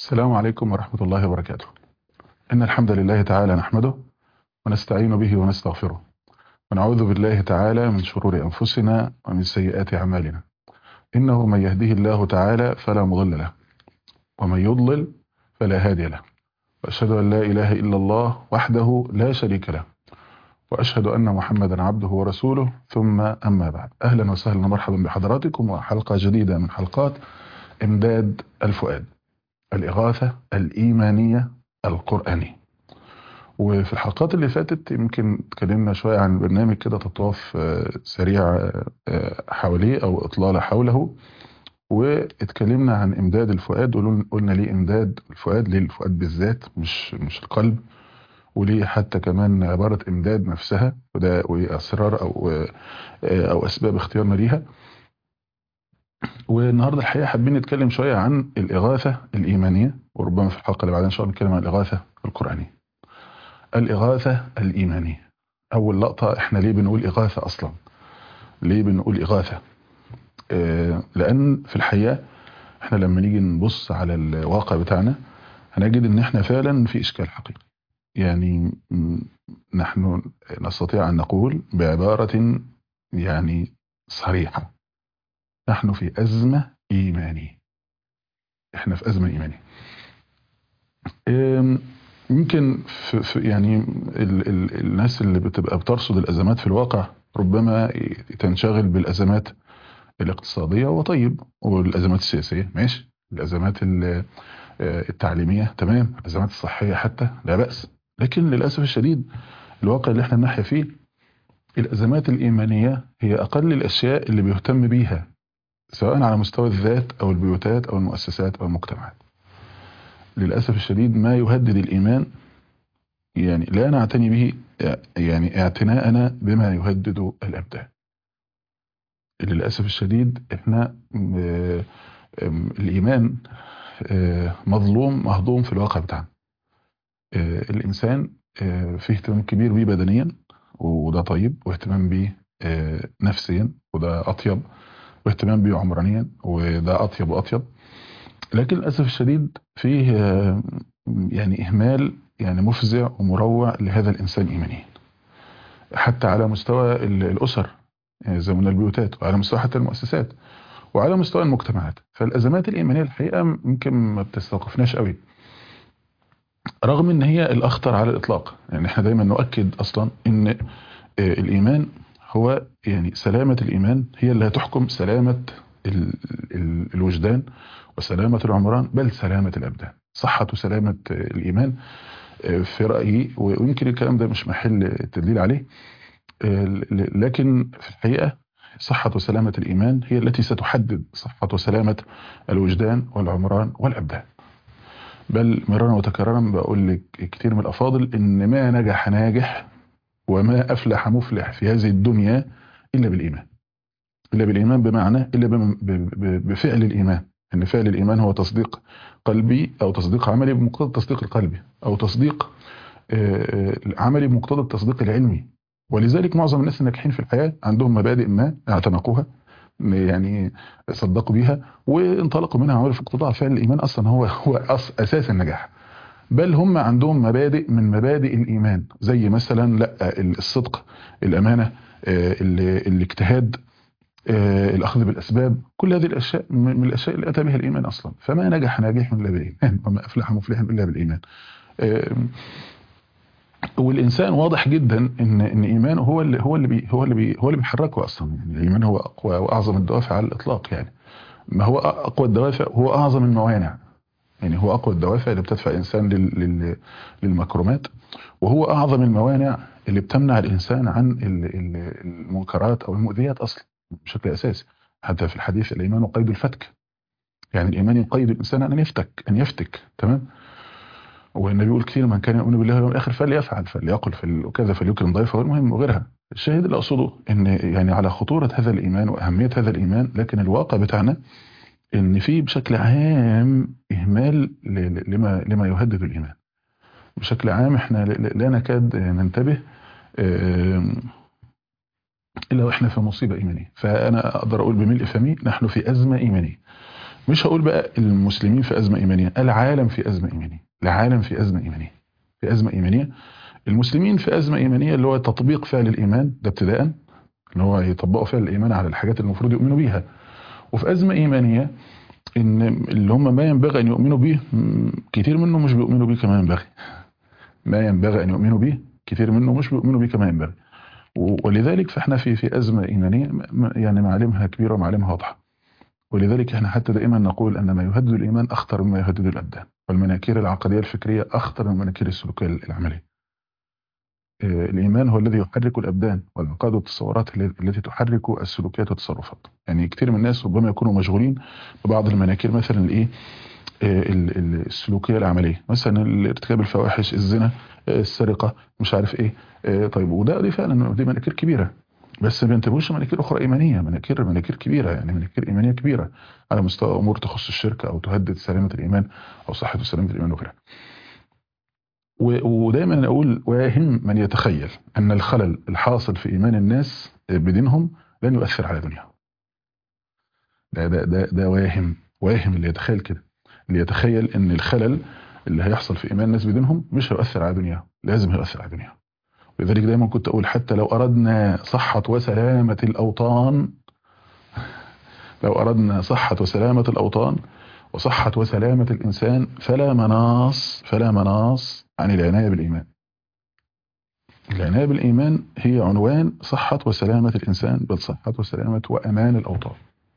السلام عليكم ورحمة الله وبركاته إن الحمد لله تعالى نحمده ونستعين به ونستغفره ونعوذ بالله تعالى من شرور أنفسنا ومن سيئات أعمالنا إنه من يهده الله تعالى فلا مضل له ومن يضلل فلا هادي له وأشهد أن لا إله إلا الله وحده لا شريك له وأشهد أن محمدا عبده ورسوله ثم أما بعد أهلا وسهلا ومرحبا بحضراتكم وحلقة جديدة من حلقات إمداد الفؤاد الإغاثة الإيمانية القرآنية وفي الحلقات اللي فاتت يمكن اتكلمنا شوية عن برنامج كده تطواف سريع حواليه أو إطلالة حوله واتكلمنا عن إمداد الفؤاد قلنا ليه إمداد الفؤاد ليه الفؤاد بالذات مش مش القلب وليه حتى كمان عبارة إمداد نفسها وده وأسرار أو أو أسباب اختيارنا ليها والنهارده الحقيقه حابين نتكلم شويه عن الاغاثه الايمانيه وربما في الحلقه اللي بعدها ان شاء الله نتكلم عن الاغاثه القرانيه. الاغاثه الايمانيه. اول لقطه احنا ليه بنقول اغاثه اصلا؟ ليه بنقول اغاثه؟ آه لان في الحقيقه احنا لما نيجي نبص على الواقع بتاعنا هنجد ان احنا فعلا في اشكال حقيقي. يعني نحن نستطيع ان نقول بعباره يعني صريحه نحن في أزمة إيمانية احنا في أزمة إيمانية يمكن في في يعني ال ال الناس اللي بتبقى بترصد الأزمات في الواقع ربما تنشغل بالأزمات الاقتصادية وطيب والأزمات السياسية ماشي الأزمات التعليمية تمام الأزمات الصحية حتى لا بأس لكن للأسف الشديد الواقع اللي احنا نحيا فيه الأزمات الإيمانية هي أقل الأشياء اللي بيهتم بيها سواء على مستوى الذات أو البيوتات أو المؤسسات أو المجتمعات للأسف الشديد ما يهدد الإيمان يعني لا نعتني به يعني اعتناءنا بما يهدد الأبدان للأسف الشديد احنا الإيمان مظلوم مهضوم في الواقع بتاعنا الإنسان فيه اهتمام كبير بيه بدنيا وده طيب واهتمام بيه نفسيا وده أطيب واهتمام بيه عمرانيا وده أطيب وأطيب لكن للأسف الشديد فيه يعني إهمال يعني مفزع ومروع لهذا الإنسان إيمانيا حتى على مستوى الأسر زي ما البيوتات وعلى مستوى حتى المؤسسات وعلى مستوى المجتمعات فالأزمات الإيمانية الحقيقة يمكن ما بتستوقفناش قوي رغم ان هي الاخطر على الاطلاق يعني احنا دايما نؤكد اصلا ان الايمان هو يعني سلامة الإيمان هي اللي هتحكم سلامة ال ال الوجدان وسلامة العمران بل سلامة الأبدان صحة وسلامة الإيمان في رأيي ويمكن الكلام ده مش محل التدليل عليه لكن في الحقيقة صحة وسلامة الإيمان هي التي ستحدد صحة وسلامة الوجدان والعمران والأبدان بل مرارا وتكرارا بقول لك كتير من الأفاضل إن ما نجح ناجح وما أفلح مفلح في هذه الدنيا إلا بالإيمان إلا بالإيمان بمعنى إلا بفعل الإيمان أن فعل الإيمان هو تصديق قلبي أو تصديق عملي بمقتضى التصديق القلبي أو تصديق عملي بمقتضى التصديق العلمي ولذلك معظم الناس الناجحين في الحياة عندهم مبادئ ما اعتنقوها يعني صدقوا بيها وانطلقوا منها عملوا في اقتضاء فعل الإيمان أصلا هو هو أساس النجاح بل هم عندهم مبادئ من مبادئ الإيمان زي مثلا لا الصدق الأمانة الاجتهاد الأخذ بالأسباب كل هذه الأشياء من الأشياء اللي أتى بها الإيمان أصلا فما نجح ناجح إلا بالإيمان وما أفلح مفلح إلا بالإيمان والإنسان واضح جدا إن إن إيمانه هو اللي هو اللي بي هو اللي بي هو اللي بيحركه أصلا يعني الإيمان هو أقوى وأعظم الدوافع على الإطلاق يعني ما هو أقوى الدوافع هو أعظم الموانع يعني هو أقوى الدوافع اللي بتدفع الإنسان لل... للمكرمات وهو أعظم الموانع اللي بتمنع الإنسان عن المنكرات أو المؤذيات أصلا بشكل أساسي حتى في الحديث الإيمان قيد الفتك يعني الإيمان يقيد الإنسان أن يفتك أن يفتك تمام والنبي يقول كثير من كان يؤمن بالله واليوم الآخر فليفعل فليقل فل... وكذا فليكرم ضيفه المهم وغيرها الشاهد اللي أقصده أن يعني على خطورة هذا الإيمان وأهمية هذا الإيمان لكن الواقع بتاعنا ان في بشكل عام اهمال لما لما يهدد الايمان بشكل عام احنا لا نكاد ننتبه الا واحنا في مصيبه ايمانيه فانا اقدر اقول بملء فمي نحن في ازمه ايمانيه مش هقول بقى المسلمين في ازمه ايمانيه العالم في ازمه ايمانيه العالم في ازمه ايمانيه في ازمه ايمانيه المسلمين في ازمه ايمانيه اللي هو تطبيق فعل الايمان ده ابتداء اللي هو يطبقوا فعل الايمان على الحاجات اللي المفروض يؤمنوا بيها وفي ازمه ايمانيه ان اللي هم ما ينبغي ان يؤمنوا به م- كتير منهم مش بيؤمنوا به كما ينبغي ما ينبغي ان يؤمنوا به كتير منهم مش بيؤمنوا به كما ينبغي و- ولذلك فاحنا في في ازمه ايمانيه م- م- يعني معالمها كبيره ومعالمها واضحه ولذلك احنا حتى دائما نقول ان ما يهدد الايمان اخطر مما يهدد الابدان والمناكير العقديه الفكريه اخطر من المناكير السلوكيه العمليه آه، الايمان هو الذي يحرك الابدان والعقائد والتصورات الل- التي تحرك السلوكيات والتصرفات يعني كتير من الناس ربما يكونوا مشغولين ببعض المناكير مثلا الايه آه، ال- ال- السلوكيه العمليه مثلا ارتكاب الفواحش الزنا آه، السرقه مش عارف ايه آه، طيب وده دي فعلا دي مناكير كبيره بس ما بينتبهوش مناكير اخرى ايمانيه مناكير مناكير كبيره يعني مناكير ايمانيه كبيره على مستوى امور تخص الشرك او تهدد سلامه الايمان او صحه وسلامه الايمان وغيرها و- ودايما أنا اقول واهم من يتخيل ان الخلل الحاصل في ايمان الناس بدينهم لن يؤثر على دنياهم ده ده ده, ده واهم واهم اللي يتخيل كده اللي يتخيل ان الخلل اللي هيحصل في ايمان الناس بدينهم مش هيؤثر على دنياهم لازم هيؤثر على دنياهم لذلك دايما كنت اقول حتى لو اردنا صحه وسلامه الاوطان لو اردنا صحه وسلامه الاوطان وصحه وسلامه الانسان فلا مناص فلا مناص عن العنايه بالايمان العنايه بالايمان هي عنوان صحه وسلامه الانسان بل صحه وسلامه وامان الاوطان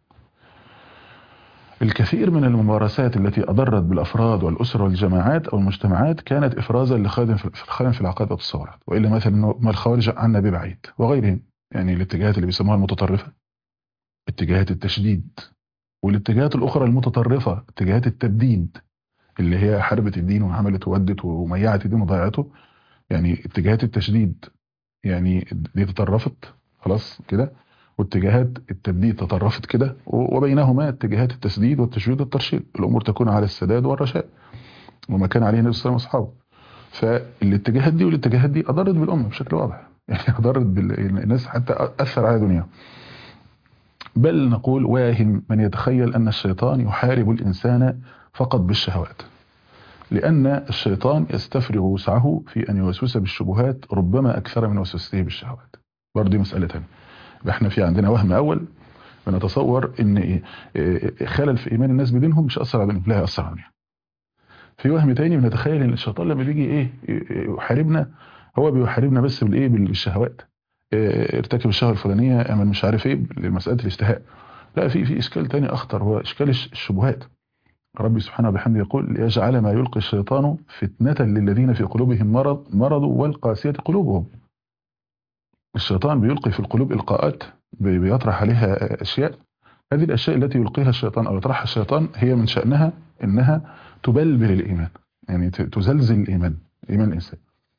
الكثير من الممارسات التي أضرت بالأفراد والأسر والجماعات أو المجتمعات كانت إفرازا لخادم في الخادم في العقائد والتصورات وإلا مثلا إنه ما الخوارج عنا ببعيد وغيرهم يعني الاتجاهات اللي بيسموها المتطرفة اتجاهات التشديد والاتجاهات الأخرى المتطرفة اتجاهات التبديد اللي هي حربت الدين وعملت وودت وميعت الدين وضيعته يعني اتجاهات التشديد يعني دي تطرفت خلاص كده واتجاهات التبديد تطرفت كده وبينهما اتجاهات التسديد والتشديد والترشيد الامور تكون على السداد والرشاد وما كان عليه النبي صلى الله عليه وسلم واصحابه فالاتجاهات دي والاتجاهات دي اضرت بالامه بشكل واضح يعني اضرت بالناس حتى اثر على دنياها بل نقول واهم من يتخيل ان الشيطان يحارب الانسان فقط بالشهوات لأن الشيطان يستفرغ وسعه في أن يوسوس بالشبهات ربما أكثر من وسوسته بالشهوات برضه دي مسألة تانية احنا في عندنا وهم أول بنتصور ان خلل في ايمان الناس بدينهم مش اثر على دينهم لا ياثر عليهم في وهم تاني بنتخيل ان الشيطان لما بيجي ايه يحاربنا هو بيحاربنا بس بالايه بالشهوات ارتكب الشهوه الفلانيه اعمل مش عارف ايه لمساله الاشتهاء لا في في اشكال تاني اخطر هو اشكال الشبهات ربي سبحانه وبحمده يقول ليجعل ما يلقي الشيطان فتنة للذين في قلوبهم مرض مرض والقاسية قلوبهم الشيطان بيلقي في القلوب إلقاءات بيطرح عليها أشياء هذه الأشياء التي يلقيها الشيطان أو يطرحها الشيطان هي من شأنها إنها تبلبل الإيمان يعني تزلزل الإيمان إيمان الإنسان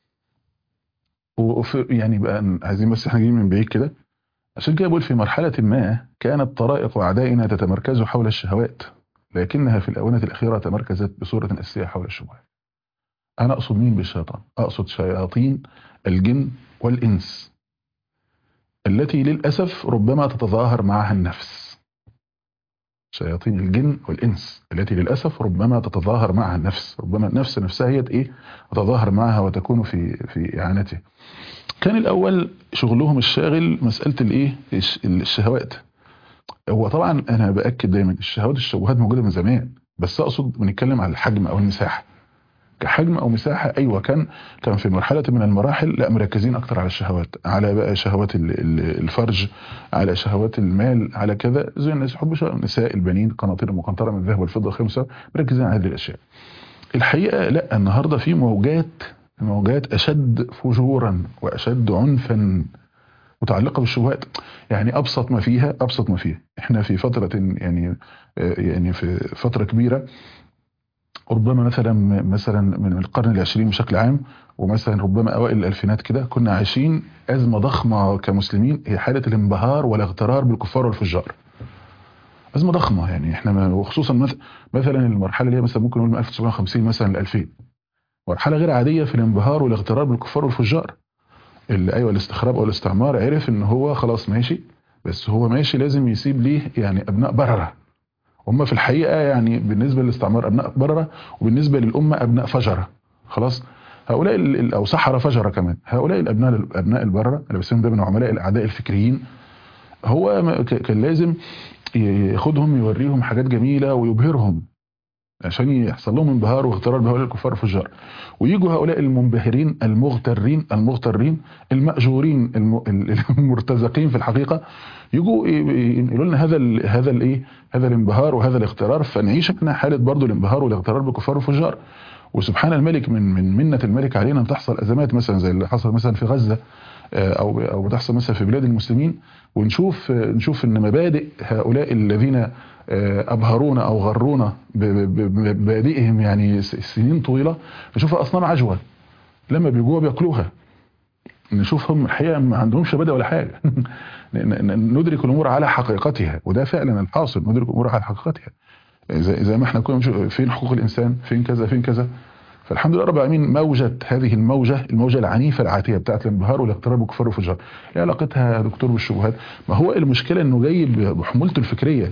وفي يعني بقى عايزين بس احنا جايين من بعيد كده عشان كده بقول في مرحلة ما كانت طرائق أعدائنا تتمركز حول الشهوات لكنها في الآونة الأخيرة تمركزت بصورة أساسية حول الشبهات أنا أقصد مين بالشيطان أقصد شياطين الجن والإنس التي للأسف ربما تتظاهر معها النفس شياطين الجن والإنس التي للأسف ربما تتظاهر معها النفس ربما النفس نفسها هي إيه تتظاهر معها وتكون في في إعانته كان الأول شغلهم الشاغل مسألة الإيه الشهوات هو طبعا أنا بأكد دايما الشهوات الشبهات موجودة من زمان بس أقصد بنتكلم على الحجم أو المساحة كحجم او مساحه ايوه كان كان في مرحله من المراحل لا مركزين اكتر على الشهوات على بقى شهوات الفرج على شهوات المال على كذا زي الناس يحبوا النساء البنين قناطير المقنطره من الذهب والفضه الخمسه مركزين على هذه الاشياء الحقيقه لا النهارده في موجات موجات اشد فجورا واشد عنفا متعلقه بالشبهات يعني ابسط ما فيها ابسط ما فيها احنا في فتره يعني يعني في فتره كبيره ربما مثلا مثلا من القرن العشرين بشكل عام ومثلا ربما اوائل الالفينات كده كنا عايشين ازمه ضخمه كمسلمين هي حاله الانبهار والاغترار بالكفار والفجار. ازمه ضخمه يعني احنا وخصوصا مثلا المرحله اللي هي مثلا ممكن نقول من 1950 مثلا ل 2000 مرحله غير عاديه في الانبهار والاغترار بالكفار والفجار. اللي ايوه الاستخراب او الاستعمار عرف ان هو خلاص ماشي بس هو ماشي لازم يسيب ليه يعني ابناء برره هم في الحقيقه يعني بالنسبه للاستعمار ابناء برره وبالنسبه للامه ابناء فجره خلاص هؤلاء ال- ال- او سحره فجره كمان هؤلاء الابناء الابناء البرره اللي بسميهم دايما عملاء الاعداء الفكريين هو ما- ك- كان لازم ي- ياخدهم يوريهم حاجات جميله ويبهرهم عشان يحصل لهم انبهار واغترار بهؤلاء الكفار الفجار ويجوا هؤلاء المنبهرين المغترين المغترين المأجورين الم- ال- المرتزقين في الحقيقة يجوا ي- ي- ينقلوا لنا هذا ال هذا الايه هذا الانبهار وهذا الاغترار فنعيش احنا حالة برضو الانبهار والاغترار بالكفار والفجار وسبحان الملك من من منة الملك علينا ان تحصل ازمات مثلا زي اللي حصل مثلا في غزة آه، او او بتحصل مثلا في بلاد المسلمين ونشوف آه، نشوف ان مبادئ هؤلاء الذين آه، ابهرونا او غرونا ب- ب- ب- بمبادئهم يعني س- سنين طويله نشوفها اصنام عجوه لما بيجوعوا بياكلوها نشوفهم الحقيقه ما عندهمش مبادئ ولا حاجه ن- ن- ندرك الامور على حقيقتها وده فعلا الحاصل ندرك الامور على حقيقتها زي, زي ما احنا كنا بنشوف فين حقوق الانسان فين كذا فين كذا فالحمد لله رب العالمين موجة هذه الموجة الموجة العنيفة العاتية بتاعت الانبهار والاغتراب بالكفار والفجار ايه علاقتها يا دكتور بالشبهات ما هو المشكلة انه جاي بحمولته الفكرية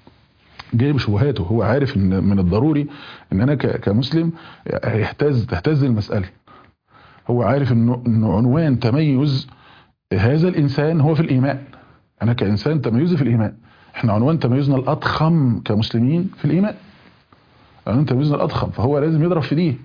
جاي بشبهاته هو عارف ان من الضروري ان انا ك- كمسلم يهتز تهتز المسألة هو عارف انه انه عنوان تميز هذا الانسان هو في الايمان انا كانسان تميزي في الايمان احنا عنوان تميزنا الاضخم كمسلمين في الايمان عنوان تميزنا الاضخم فهو لازم يضرب في دي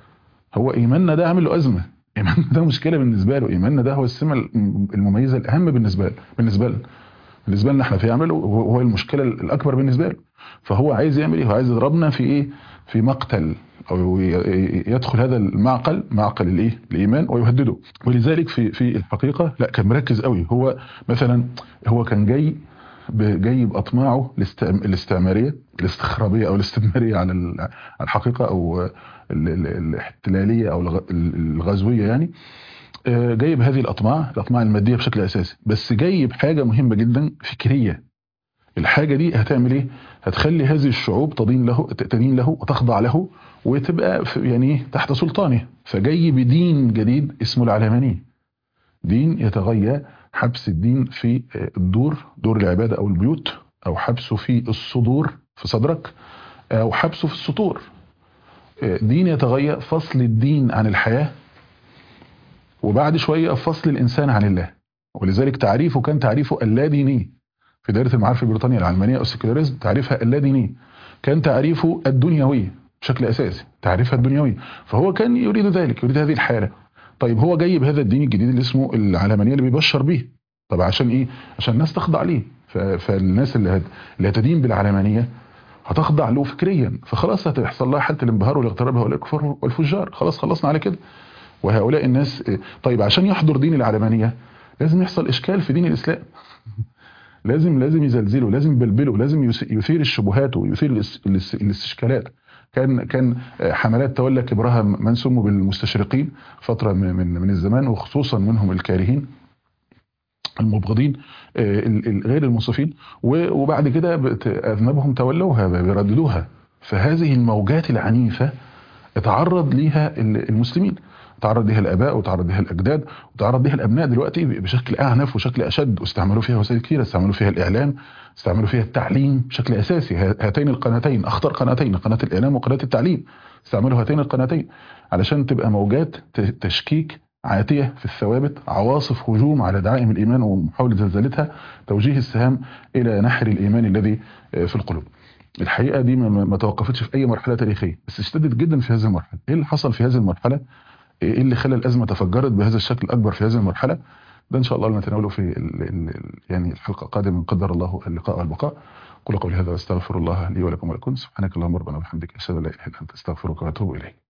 هو ايماننا ده عامل له ازمه ايماننا ده مشكله بالنسبه له ايماننا ده هو السمه المميزه الاهم بالنسبه له بالنسبه لنا بالنسبه لنا احنا في يعمله هو المشكله الاكبر بالنسبه له فهو عايز يعمل ايه هو عايز يضربنا في ايه في مقتل او ي- يدخل هذا المعقل معقل الايه الايمان ويهدده ولذلك في في الحقيقه لا كان مركز قوي هو مثلا هو كان جاي ب- جاي باطماعه الاستعم- الاستعماريه الاستخرابيه او الاستثماريه على ال- على الحقيقه او ال- ال- الاحتلاليه او الغ- الغزويه يعني آه، جاي بهذه الاطماع الاطماع الماديه بشكل اساسي بس جاي بحاجه مهمه جدا فكريه الحاجه دي هتعمل ايه هتخلي هذه الشعوب تدين له تدين له وتخضع له وتبقى في- يعني إيه؟ تحت سلطانه فجاي بدين جديد اسمه العلمانيه دين يتغير حبس الدين في آه، الدور دور العباده او البيوت او حبسه في الصدور في صدرك او حبسه في السطور آه، دين يتغير فصل الدين عن الحياه وبعد شويه فصل الانسان عن الله ولذلك تعريفه كان تعريفه اللاديني في دائره المعارف البريطانيه العلمانيه او السكولاريزم تعريفها اللاديني كان تعريفه الدنيوي بشكل اساسي تعريفها الدنيوي فهو كان يريد ذلك يريد هذه الحاله طيب هو جاي بهذا الدين الجديد اللي اسمه العلمانيه اللي بيبشر بيه طب عشان ايه عشان الناس تخضع ليه ف- فالناس اللي هت... اللي هتدين بالعلمانيه هتخضع له فكريا فخلاص هتحصل لها حاله الانبهار والاغتراب هؤلاء الكفار والفجار خلاص خلصنا على كده وهؤلاء الناس طيب عشان يحضر دين العلمانيه لازم يحصل اشكال في دين الاسلام لازم لازم يزلزله لازم يبلبله لازم يس- يثير الشبهات ويثير الاس- الاس- الاستشكالات كان كان حملات تولى كبرها من سموا بالمستشرقين فتره من من من الزمان وخصوصا منهم الكارهين المبغضين آه، ال- ال- غير المنصفين و- وبعد كده بت- اذنبهم تولوها بيرددوها فهذه الموجات العنيفه اتعرض ليها ال- المسلمين تعرض ليها الاباء وتعرض ليها الاجداد وتعرض ليها الابناء دلوقتي بشكل اعنف وشكل اشد واستعملوا فيها وسائل كثيره استعملوا فيها الاعلام استعملوا فيها التعليم بشكل اساسي ه- هاتين القناتين اخطر قناتين قناه الاعلام وقناه التعليم استعملوا هاتين القناتين علشان تبقى موجات ت- تشكيك عاتيه في الثوابت عواصف هجوم على دعائم الايمان ومحاوله زلزلتها توجيه السهام الى نحر الايمان الذي آه، في القلوب الحقيقه دي ما- ما ما توقفتش في اي مرحله تاريخيه بس اشتدت جدا في هذه المرحله ايه اللي حصل في هذه المرحله ايه اللي خلى الازمه تفجرت بهذا الشكل الاكبر في هذه المرحله ده ان شاء الله نتناوله في ال ال ال يعني الحلقه القادمه ان قدر الله اللقاء والبقاء قل قولي هذا واستغفر الله لي ولكم ولكم سبحانك اللهم ربنا وبحمدك اشهد ان لا اله الا انت استغفرك واتوب اليك